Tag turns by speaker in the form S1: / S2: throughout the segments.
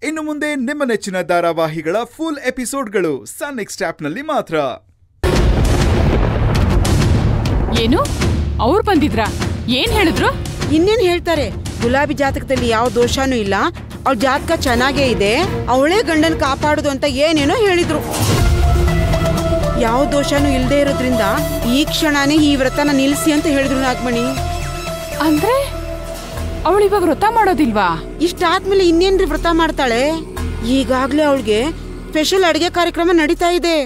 S1: ಇನ್ನು ಮುಂದೆ ನಿಮ್ಮ ನೆಚ್ಚಿನ ಧಾರಾವಾಹಿಗಳ ಫುಲ್ ಎಪಿಸೋಡ್ಗಳು ಸನ್ ನೆಕ್ಸ್ಟ್ ಆಪ್ನಲ್ಲಿ ಮಾತ್ರ
S2: ಏನು ಅವ್ರು ಬಂದಿದ್ರಾ ಏನ್ ಹೇಳಿದ್ರು
S3: ಇನ್ನೇನ್ ಹೇಳ್ತಾರೆ ಗುಲಾಬಿ ಜಾತಕದಲ್ಲಿ ಯಾವ ದೋಷನೂ ಇಲ್ಲ ಅವಳ ಜಾತಕ ಚೆನ್ನಾಗೇ ಇದೆ ಅವಳೇ ಗಂಡನ್ ಕಾಪಾಡುದು ಅಂತ ಏನೇನೋ ಹೇಳಿದ್ರು ಯಾವ ದೋಷನೂ ಇಲ್ದೇ ಇರೋದ್ರಿಂದ ಈ ಕ್ಷಣನೇ ಈ ವ್ರತನ ನಿಲ್ಸಿ ಅಂತ ಹೇಳಿದ್ರು ನಾಗಮಣಿ
S2: ಅಂದ್ರೆ ಅವಳು ಇವಾಗ ವ್ರತ ಮಾಡೋದಿಲ್ವಾ
S3: ಇಷ್ಟಾದ್ಮೇಲೆ ಇನ್ನೇನ್ರಿ ವ್ರತ ಮಾಡ್ತಾಳೆ ಈಗಾಗ್ಲೇ ಅವಳಿಗೆ ಸ್ಪೆಷಲ್ ಅಡಿಗೆ ಕಾರ್ಯಕ್ರಮ ನಡೀತಾ ಇದೆ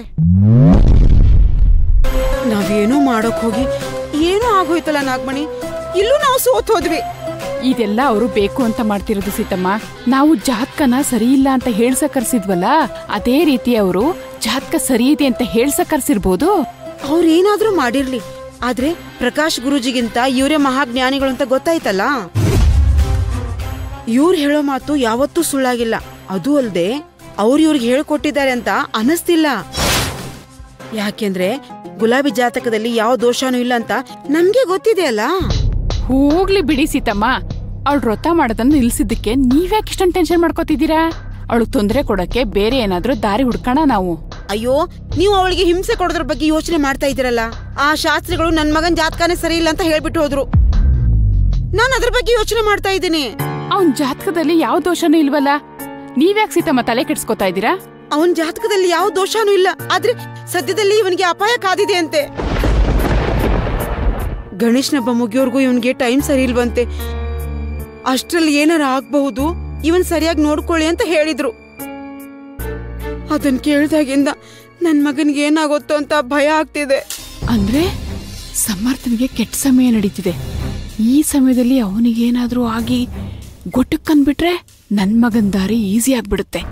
S3: ನಾವೇನೋ ಮಾಡೋಕ್ ಹೋಗಿ ಏನೋ ಆಗೋಯ್ತಲ್ಲ ನಾಗಮಣಿ ಇಲ್ಲೂ ನಾವು ಸೋತ್ ಹೋದ್ವಿ
S2: ಇದೆಲ್ಲ ಅವರು ಬೇಕು ಅಂತ ಮಾಡ್ತಿರೋದು ಸೀತಮ್ಮ ನಾವು ಜಾತಕನ ಸರಿ ಇಲ್ಲ ಅಂತ ಹೇಳ್ಸ ಕರ್ಸಿದ್ವಲ್ಲ ಅದೇ ರೀತಿ ಅವರು ಜಾತಕ ಸರಿ ಇದೆ ಅಂತ ಹೇಳ್ಸ ಕರ್ಸಿರ್ಬೋದು
S3: ಅವ್ರೇನಾದ್ರೂ ಮಾಡಿರ್ಲಿ ಆದ್ರೆ ಪ್ರಕಾಶ್ ಗುರೂಜಿಗಿಂತ ಇವರೇ ಮಹಾಜ್ಞಾನಿಗಳು ಅಂತ ಗೊತ್ತಾಯ್ತಲ್ಲ ಇವ್ರು ಹೇಳೋ ಮಾತು ಯಾವತ್ತೂ ಸುಳ್ಳಾಗಿಲ್ಲ ಅದು ಅಲ್ದೆ ಅವ್ರು ಇವ್ರಿಗೆ ಹೇಳ್ಕೊಟ್ಟಿದ್ದಾರೆ ಅಂತ ಅನಿಸ್ತಿಲ್ಲ ಯಾಕೆಂದ್ರೆ ಗುಲಾಬಿ ಜಾತಕದಲ್ಲಿ ಯಾವ ದೋಷನೂ ಇಲ್ಲ ಅಂತ ನಮ್ಗೆ ಗೊತ್ತಿದೆ ಅಲ್ಲ
S2: ಹೋಗ್ಲಿ ಬಿಡಿ ಸೀತಮ್ಮ ಅವಳು ವ್ರತ ಮಾಡೋದನ್ನ ನಿಲ್ಸಿದ್ದಕ್ಕೆ ನೀವ್ಯಾಕೆ ಇಷ್ಟೊಂದು ಟೆನ್ಷನ್ ಮಾಡ್ಕೋತಿದ್ದೀರಾ ಅವಳು ತೊಂದರೆ ಕೊಡಕ್ಕೆ ಬೇರೆ ಏನಾದ್ರೂ ದಾರಿ ಹುಡ್ಕೋಣ ನಾವು
S3: ಅಯ್ಯೋ ನೀವು ಅವಳಿಗೆ ಹಿಂಸೆ ಕೊಡೋದ್ರ ಬಗ್ಗೆ ಯೋಚನೆ ಮಾಡ್ತಾ ಇದ್ದೀರಲ್ಲ ಆ ಶಾಸ್ತ್ರಿಗಳು ನನ್ ಮಗನ್ ಜಾತಕನೇ ಸರಿ ಇಲ್ಲ ಅಂತ ಹೇಳ್ಬಿಟ್ಟು ಹೋದ್ರು ನಾನು ಅದ್ರ ಬಗ್ಗೆ ಯೋಚನೆ ಮಾಡ್ತಾ ಇದ್ದೀನಿ
S2: ಅವನ್ ಜಾತಕದಲ್ಲಿ ಯಾವ ದೋಷನೂ ಇಲ್ವಲ್ಲ ನೀವ್ಯಾಕೆ ಸೀತಮ್ಮ ತಲೆ ಕೆಡ್ಸ್ಕೊತಾ ಇದ್ದೀರಾ
S3: ಅವನ್ ಜಾತಕದಲ್ಲಿ ಯಾವ ದೋಷನೂ ಇಲ್ಲ ಆದ್ರೆ ಸದ್ಯದಲ್ಲಿ ಇವನಿಗೆ ಅಪಾಯ ಕಾದಿದೆ ಅಂತೆ ಗಣೇಶನ ಹಬ್ಬ ಮುಗಿಯೋರ್ಗೂ ಇವನ್ಗೆ ಟೈಮ್ ಸರಿ ಇಲ್ವಂತೆ ಅಷ್ಟ್ರಲ್ಲಿ ಏನಾರ ಆಗ್ಬಹುದು ಇವನ್ ಸರಿಯಾಗಿ ನೋಡ್ಕೊಳ್ಳಿ ಅಂತ ಹೇಳಿದ್ರು ಅದನ್ ಕೇಳ್ದಾಗಿಂದ ನನ್ ಮಗನ್ಗೆ ಏನಾಗುತ್ತೋ ಅಂತ ಭಯ ಆಗ್ತಿದೆ
S2: ಅಂದ್ರೆ ಸಮರ್ಥನಿಗೆ ಕೆಟ್ಟ ಸಮಯ ನಡೀತಿದೆ ಈ ಸಮಯದಲ್ಲಿ ಅವನಿಗೇನಾದ್ರೂ ಆಗಿ ಗೊಟ್ಟಕ್ಕಂದ್ಬಿಟ್ರೆ ನನ್ ಮಗನ್ ದಾರಿ ಈಸಿ ಆಗ್ಬಿಡುತ್ತೆ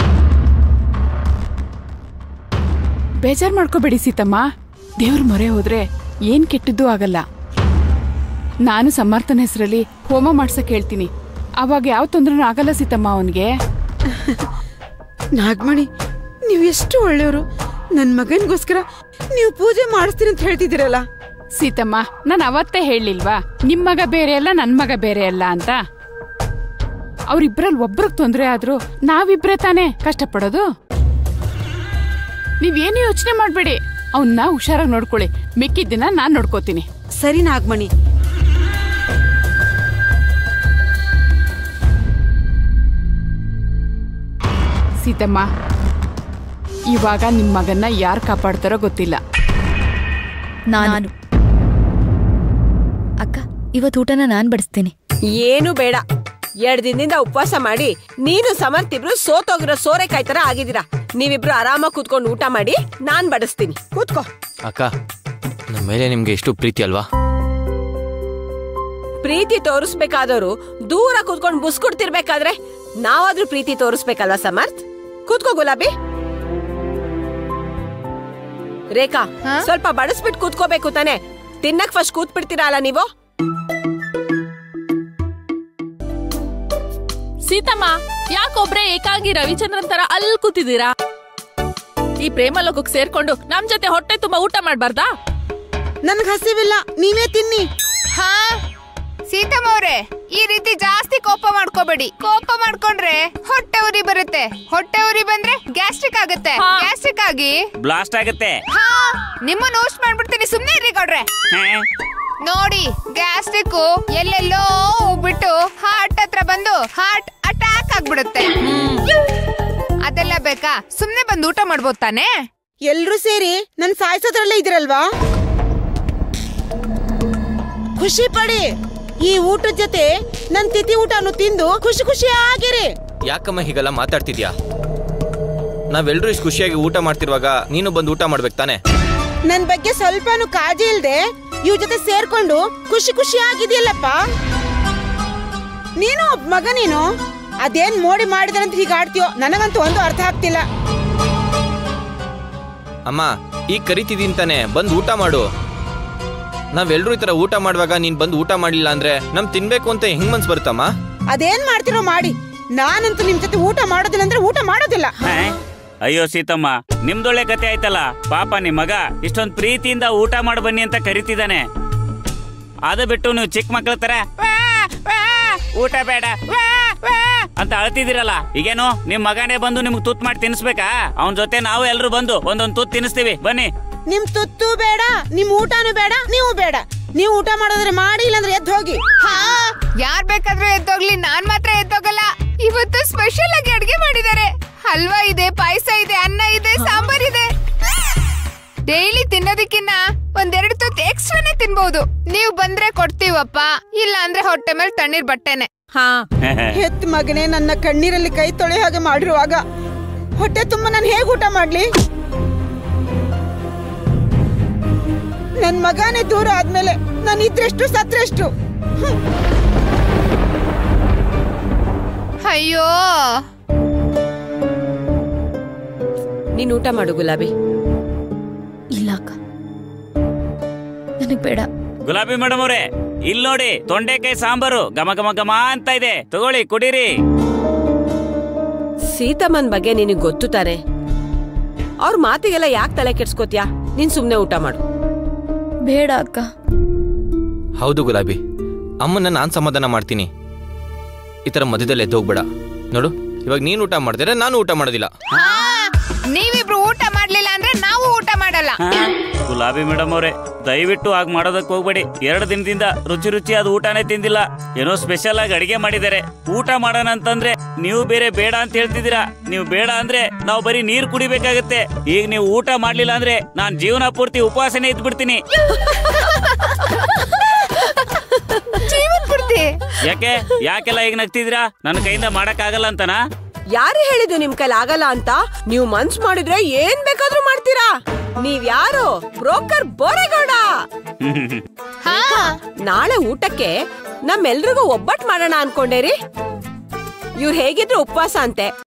S2: ಬೇಜಾರ್ ಮಾಡ್ಕೋಬೇಡಿ ಸೀತಮ್ಮ ದೇವ್ರ ಮೊರೆ ಹೋದ್ರೆ ಏನ್ ಕೆಟ್ಟದ್ದು ಆಗಲ್ಲ ನಾನು ಸಮರ್ಥನ ಹೆಸರಲ್ಲಿ ಹೋಮ ಮಾಡ್ಸಕ್ ಹೇಳ್ತೀನಿ ಅವಾಗ ಯಾವ ತೊಂದ್ರೆನೂ ಆಗಲ್ಲ ಸೀತಮ್ಮ ಅವನ್ಗೆ
S3: ನಾಗಮಣಿ ನೀವು ಎಷ್ಟು ಒಳ್ಳೆಯವರು ನನ್ ಮಗನ್ಗೋಸ್ಕರ ನೀವು ಪೂಜೆ ಮಾಡಿಸ್ತೀನಿ ಅಂತ ಹೇಳ್ತಿದ್ದೀರಲ್ಲ
S2: ಸೀತಮ್ಮ ನಾನು ಅವತ್ತೇ ಹೇಳಿಲ್ವಾ ನಿಮ್ ಮಗ ಬೇರೆ ಅಲ್ಲ ನನ್ ಮಗ ಬೇರೆ ಅಲ್ಲ ಅಂತ ಅವ್ರಿಬ್ರಲ್ಲಿ ಒಬ್ರಿಗೆ ತೊಂದರೆ ಆದ್ರೂ ನಾವಿಬ್ರೇ ತಾನೇ ಕಷ್ಟಪಡೋದು ನೀವೇನು ಯೋಚನೆ ಮಾಡ್ಬೇಡಿ ಅವನ್ನ ಹುಷಾರಾಗಿ ನೋಡ್ಕೊಳ್ಳಿ ಮಿಕ್ಕಿದ್ದಿನ ನಾನ್ ನೋಡ್ಕೋತೀನಿ
S3: ಸರಿ ನಾಗಮಣಿ
S2: ಸೀತಮ್ಮ ಇವಾಗ ನಿಮ್ ಮಗನ್ನ ಯಾರು ಕಾಪಾಡ್ತಾರೋ ಗೊತ್ತಿಲ್ಲ
S4: ನಾನು ಅಕ್ಕ ಇವತ್ತು ಊಟನ ನಾನ್ ಬಡಿಸ್ತೀನಿ
S5: ಏನು ಬೇಡ ಎರಡ್ ದಿನದಿಂದ ಉಪವಾಸ ಮಾಡಿ ನೀನು ಸಮರ್ಥಿಬ್ರು ಸೋತೋಗಿರೋ ಸೋರೆಕಾಯಿ ತರ ಆಗಿದ್ದೀರಾ ನೀವಿಬ್ರು ಆರಾಮಾಗಿ ಕೂತ್ಕೊಂಡು ಊಟ ಮಾಡಿ ನಾನ್ ಬಡಿಸ್ತೀನಿ ಕೂತ್ಕೋ
S6: ಅಕ್ಕ ನಮ್ಮ ಮೇಲೆ ನಿಮ್ಗೆ ಎಷ್ಟು ಪ್ರೀತಿ ಅಲ್ವಾ
S5: ಪ್ರೀತಿ ತೋರಿಸ್ಬೇಕಾದವರು ದೂರ ಕೂತ್ಕೊಂಡು ಬುಸ್ಕೊಡ್ತಿರ್ಬೇಕಾದ್ರೆ ನಾವಾದ್ರೂ ಪ್ರೀತಿ ತೋರಿಸ್ಬೇಕಲ್ವಾ ಸಮರ್ಥ್ ಕೂತ್ಕೋ ಗುಲಾಬಿ ರೇಖಾ ಸ್ವಲ್ಪ ಬಡಿಸ್ಬಿಟ್ಟು ಕೂತ್ಕೋಬೇಕು ತಾನೆ ತಿನ್ನಕ್ ಫಸ್ಟ್ ಕೂತ್ ಬಿಡ್ತೀರಾ ಅಲ್ಲ ನೀವು
S7: ಸೀತಮ್ಮ ಯಾಕೊಬ್ರೆ ಏಕಾಂಗಿ ರವಿಚಂದ್ರನ್ ತರ ಅಲ್ಲಿ ಕೂತಿದ್ದೀರಾ ಈ ಪ್ರೇಮ ಲೋಕಕ್ಕೆ ಸೇರ್ಕೊಂಡು ನಮ್ ಜೊತೆ ಹೊಟ್ಟೆ ತುಂಬಾ ಊಟ ಮಾಡ್ಬಾರ್ದಾ
S3: ನನ್ಗೆ ಹಸಿವಿಲ್ಲ ನೀವೇ ತಿನ್ನಿ
S8: ಹಾ ಸೀತಮ್ಮ ಅವ್ರೆ ಈ ರೀತಿ ಜಾಸ್ತಿ ಕೋಪ ಮಾಡ್ಕೋಬೇಡಿ ಕೋಪ ಮಾಡ್ಕೊಂಡ್ರೆ ಹೊಟ್ಟೆ ಉರಿ ಬರುತ್ತೆ ಹೊಟ್ಟೆ ಉರಿ ಬಂದ್ರೆ ಗ್ಯಾಸ್ಟ್ರಿಕ್ ಆಗುತ್ತೆ
S7: ಹಾ.
S8: ಗ್ಯಾಸ್ಟ್ರಿಕ್ ಆಗಿ
S9: ಬ್ಲಾಸ್ಟ್ ಆಗುತ್ತೆ
S8: ಹಾ ನಿಮ್ಮನ್ನ ಊಸ್ಟ್ ಮಾಡ್ಬಿಡ್ತೀನಿ ಸುಮ್ನೆ ಇರಿ ಕೊಡ್ರೆ ನೋಡಿ ಗ್ಯಾಸ್ಟ್ರಿಕ್ ಎಲ್ಲೆಲ್ಲೋ ಹೋಗ್ಬಿಟ್ಟು ಹಾರ್ಟ್ ಹತ್ರ ಬಂದು ಹಾರ್ಟ್ ಅಟ್ಯಾಕ್ ಆಗ್ಬಿಡುತ್ತೆ ಅದೆಲ್ಲ ಬೇಕಾ ಸುಮ್ನೆ ಬಂದು ಊಟ ಮಾಡ್ಬೋದ್ ತಾನೇ
S3: ಎಲ್ರೂ ಸೇರಿ ನನ್ ಸಾಯಿಸೋದ್ರಲ್ಲೇ ಇದಿರಲ್ವಾ ಖುಷಿ ಪಡಿ ಈ ಊಟದ ಜೊತೆ ನನ್ ತಿಥಿ ಊಟನು ತಿಂದು ಖುಷಿ ಖುಷಿ ಆಗಿರಿ
S6: ಯಾಕಮ್ಮ ಹೀಗೆಲ್ಲ ಮಾತಾಡ್ತಿದ್ಯಾ ನಾವೆಲ್ಲರೂ ಇಷ್ಟು ಖುಷಿಯಾಗಿ ಊಟ ಮಾಡ್ತಿರುವಾಗ ನೀನು ಬಂದು ಊಟ ಮಾಡ್ಬೇಕು ತಾನೆ
S3: ನನ್ ಬಗ್ಗೆ ಸ್ವಲ್ಪನೂ ಕಾಳಜಿ ಇಲ್ದೆ ಇವ್ ಜೊತೆ ಸೇರ್ಕೊಂಡು ಖುಷಿ ಖುಷಿ ಆಗಿದೆಯಲ್ಲಪ್ಪ ನೀನು ಒಬ್ಬ ಮಗ ನೀನು ಅದೇನ್ ಮೋಡಿ ಮಾಡಿದಾರಂತ ಹೀಗೆ ಆಡ್ತೀಯೋ ನನಗಂತೂ ಒಂದು ಅರ್ಥ ಆಗ್ತಿಲ್ಲ
S6: ಅಮ್ಮ ಈಗ ಕರಿತಿದ್ದೀನಿ ತಾನೆ ಬಂದು ಊಟ ಮಾಡು ನಾವೆಲ್ಲರೂ ಈ ಥರ ಊಟ ಮಾಡುವಾಗ ನೀನು ಬಂದು ಊಟ ಮಾಡಿಲ್ಲ ಅಂದ್ರೆ ನಮ್ ತಿನ್ಬೇಕು ಅಂತ ಹೆಂಗ್ ಮನ್ಸ್ ಬರುತ್ತಮ್ಮ
S3: ಅದೇನ್ ಮಾಡ್ತಿರೋ ಮಾಡಿ ನಾನಂತೂ ನಿಮ್ ಜೊತೆ ಊಟ ಮಾಡೋದಿಲ್ಲ ಅಂದ್ರೆ ಊಟ ಮಾಡೋದಿಲ್ಲ
S9: ಅಯ್ಯೋ ಸೀತಮ್ಮ ನಿಮ್ದೊಳ್ಳೆ ಕತೆ ಆಯ್ತಲ್ಲ ಪಾಪ ನಿಮ್ ಮಗ ಇಷ್ಟೊಂದ್ ಪ್ರೀತಿಯಿಂದ ಊಟ ಮಾಡಿ ಬನ್ನಿ ಅಂತ ಕರಿತಿದ್ದಾನೆ ಅದು ಬಿಟ್ಟು ನೀವು ಚಿಕ್ಕ ಮಕ್ಳ ತರ "ವಾ, ವಾ" ಊಟ ಬೇಡ ವಾ, ವಾ ಅಂತ ಅಳ್ತಿದಿರಲ್ಲ ಈಗೇನು ನಿಮ್ ಮಗನೇ ಬಂದು ನಿಮ್ಗೆ ತುತ್ ಮಾಡಿ ತಿನ್ಸ್ಬೇಕಾ ಅವನ್ ಜೊತೆ ನಾವು ಎಲ್ರು ಬಂದು ಒಂದೊಂದ್ ತುತ್ ತಿನ್ನಿಸ್ತೀವಿ ಬನ್ನಿ
S3: ನಿಮ್ ತುತ್ತು ಬೇಡ ನಿಮ್ ಊಟನೂ ಬೇಡ ನೀವು ಬೇಡ ನೀವು ಊಟ ಮಾಡೋದ್ರೆ ಮಾಡಿ ಇಲ್ಲಾಂದ್ರೆ ಎದ್ದು ಹೋಗಿ
S8: ಹಾ ಯಾರ್ ಬೇಕಾದ್ರೂ ಎದ್ದೋಗ್ಲಿ ನಾನ್ ಮಾತ್ರ ಎದ್ದೋಗಲ್ಲ ಇವತ್ತು ಸ್ಪೆಷಲ್ ಆಗಿ ಅಡ್ಗೆ ಮಾಡಿದ್ದಾರೆ ಹಲ್ವಾ ಇದೆ ಪಾಯಸ ಇದೆ ಅನ್ನ ಇದೆ ಸಾಂಬಾರ್ ಇದೆ ಡೈಲಿ ತಿನ್ನೋದಕ್ಕಿನ್ನ ಒಂದೆರಡು ತುತ್ತು ಎಕ್ಸ್ಟ್ರಾನೇ ತಿನ್ಬಹುದು ನೀವು ಬಂದ್ರೆ ಕೊಡ್ತೀವಪ್ಪ ಇಲ್ಲ ಅಂದ್ರೆ ಹೊಟ್ಟೆ ಮೇಲೆ ತಣ್ಣೀರ್ ಬಟ್ಟೆನೆ
S5: ಹಾ
S3: ಹೆತ್ ಮಗನೇ ನನ್ನ ಕಣ್ಣೀರಲ್ಲಿ ಕೈ ತೊಳೆ ಹಾಗೆ ಮಾಡಿರುವಾಗ ಹೊಟ್ಟೆ ತುಂಬ ನಾನು ಹೇಗೆ ಊಟ ಮಾಡ್ಲಿ ನನ್ ಮಗನೇ ದೂರ ಆದ್ಮೇಲೆ ನಾನು ಇದ್ರೆಷ್ಟು ಸತ್ರೆಷ್ಟು
S8: ಅಯ್ಯೋ
S5: ನೀನ್ ಊಟ ಮಾಡು ಗುಲಾಬಿ
S4: ಇಲ್ಲ ಅಕ್ಕ ನನಗ್ ಬೇಡ
S9: ಗುಲಾಬಿ ಮೇಡಮ್ ಅವ್ರೆ ಇಲ್ಲಿ ನೋಡಿ ತೊಂಡೆಕಾಯಿ ಸಾಂಬಾರು ಘಮ ಘಮ ಘಮ ಅಂತ ಇದೆ ತಗೊಳ್ಳಿ ಕುಡೀರಿ
S5: ಸೀತಮ್ಮನ್ ಬಗ್ಗೆ ನಿನಗ್ ಗೊತ್ತು ತಾನೆ ಅವ್ರ ಮಾತಿಗೆಲ್ಲ ಯಾಕೆ ತಲೆ ಕೆಡ್ಸ್ಕೋತ್ಯಾ ನೀನ್ ಸುಮ್ನೆ ಊಟ ಮಾಡು
S4: ಬೇಡ ಅಕ್ಕ
S6: ಹೌದು ಗುಲಾಬಿ ಅಮ್ಮನ್ನ ನಾನು ಸಮಾಧಾನ ಮಾಡ್ತೀನಿ ಈ ಥರ ಮಧ್ಯದಲ್ಲಿ ಎದ್ದೋಗ್ಬೇಡ ನೋಡು ಇವಾಗ ನೀನು ಊಟ ಮಾಡಿದ್ರೆ ನಾನು ಊಟ ಮಾಡೋದಿಲ್ಲ
S8: ಹಾ, ನೀವಿಬ್ರು ಊಟ ಮಾಡ್ಲಿಲ್ಲ ಅಂದ್ರೆ ನಾವು ಊಟ ಮಾಡಲ್ಲ
S9: ಹಾ, ಗುಲಾಬಿ ಮೇಡಮ್ ಅವ್ರೆ ದಯವಿಟ್ಟು ಹಾಗೆ ಮಾಡೋದಕ್ಕೆ ಹೋಗ್ಬೇಡಿ ಎರಡು ದಿನದಿಂದ ರುಚಿ ರುಚಿ ಅದು ಊಟನೇ ತಿಂದಿಲ್ಲ ಏನೋ ಸ್ಪೆಷಲ್ ಆಗಿ ಅಡಿಗೆ ಮಾಡಿದ್ದಾರೆ ಊಟ ಮಾಡೋಣ ಅಂತಂದ್ರೆ ನೀವು ಬೇರೆ ಬೇಡ ಅಂತ ಹೇಳ್ತಿದ್ದೀರಾ ನೀವು ಬೇಡ ಅಂದ್ರೆ ನಾವು ಬರೀ ನೀರು ಕುಡಿಬೇಕಾಗತ್ತೆ ಈಗ ನೀವು ಊಟ ಮಾಡ್ಲಿಲ್ಲ ಅಂದ್ರೆ ನಾನ್ ಜೀವನ ಪೂರ್ತಿ ಉಪವಾಸನೇ ಇದ್ಬಿಡ್ತೀನಿ
S8: ಜೀವನ್ ಪೂರ್ತಿ
S9: ಯಾಕೆ ಯಾಕೆಲ್ಲ ಈಗ ನಗ್ತಿದ್ದೀರಾ ನನ್ನ ಕೈಯಿಂದ ಮಾಡಕ್ ಆಗಲ್ಲ ಅಂತನಾ
S5: ಯಾರು ಹೇಳಿದ್ದು ನಿಮ್ ಕೈಲಿ ಆಗಲ್ಲ ಅಂತ ನೀವು ಮನ್ಸ್ ಮಾಡಿದ್ರೆ ಏನ್ ಬೇಕಾದ್ರೂ ಮಾಡ್ತೀರಾ ನೀವ್ ಯಾರು ಬ್ರೋಕರ್ ಬೋರೇಗೌಡ
S8: ಹಾ
S5: ನಾಳೆ ಊಟಕ್ಕೆ ನಮ್ಮೆಲ್ರಿಗೂ ಒಬ್ಬಟ್ ಮಾಡೋಣ ಅನ್ಕೊಂಡೇರಿ ಇವ್ರು ಹೇಗಿದ್ರು ಉಪವಾಸ ಅಂತೆ